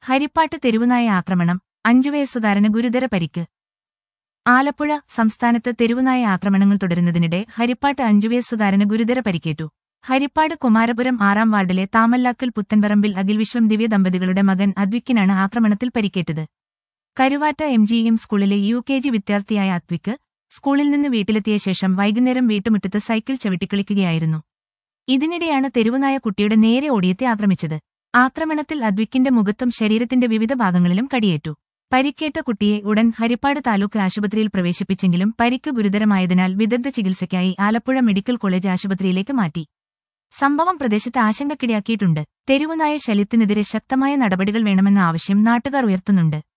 ഹരിപ്പാട്ട് തെരുവുനായ ആക്രമണം അഞ്ചു വയസ്സുകാരന് ഗുരുതര പരിക്ക് ആലപ്പുഴ സംസ്ഥാനത്ത് തെരുവുനായ ആക്രമണങ്ങൾ തുടരുന്നതിനിടെ ഹരിപ്പാട്ട് അഞ്ചു വയസ്സുകാരന് ഗുരുതര പരിക്കേറ്റു ഹരിപ്പാട് കുമാരപുരം ആറാം വാർഡിലെ താമല്ലാക്കൽ പുത്തൻപറമ്പിൽ അഖിൽ വിശ്വം ദിവ്യ ദമ്പതികളുടെ മകൻ അദ്വിക്കിനാണ് ആക്രമണത്തിൽ പരിക്കേറ്റത് കരുവാറ്റ എം ജി എം സ്കൂളിലെ യു കെ ജി വിദ്യാർത്ഥിയായ അദ്വിക്ക് സ്കൂളിൽ നിന്ന് വീട്ടിലെത്തിയ ശേഷം വൈകുന്നേരം വീട്ടുമുറ്റത്ത് സൈക്കിൾ ചവിട്ടിക്കളിക്കുകയായിരുന്നു ഇതിനിടെയാണ് തെരുവുനായ കുട്ടിയുടെ നേരെ ഓടിയെത്തി ആക്രമിച്ചത് ആക്രമണത്തിൽ അദ്വിക്കിന്റെ മുഖത്തും ശരീരത്തിന്റെ വിവിധ ഭാഗങ്ങളിലും കടിയേറ്റു പരിക്കേറ്റ കുട്ടിയെ ഉടൻ ഹരിപ്പാട് താലൂക്ക് ആശുപത്രിയിൽ പ്രവേശിപ്പിച്ചെങ്കിലും പരിക്ക് ഗുരുതരമായതിനാൽ വിദഗ്ധ ചികിത്സയ്ക്കായി ആലപ്പുഴ മെഡിക്കൽ കോളേജ് ആശുപത്രിയിലേക്ക് മാറ്റി സംഭവം പ്രദേശത്ത് ആശങ്കക്കിടയാക്കിയിട്ടുണ്ട് തെരുവുനായ ശല്യത്തിനെതിരെ ശക്തമായ നടപടികൾ വേണമെന്ന ആവശ്യം നാട്ടുകാർ ഉയർത്തുന്നുണ്ട്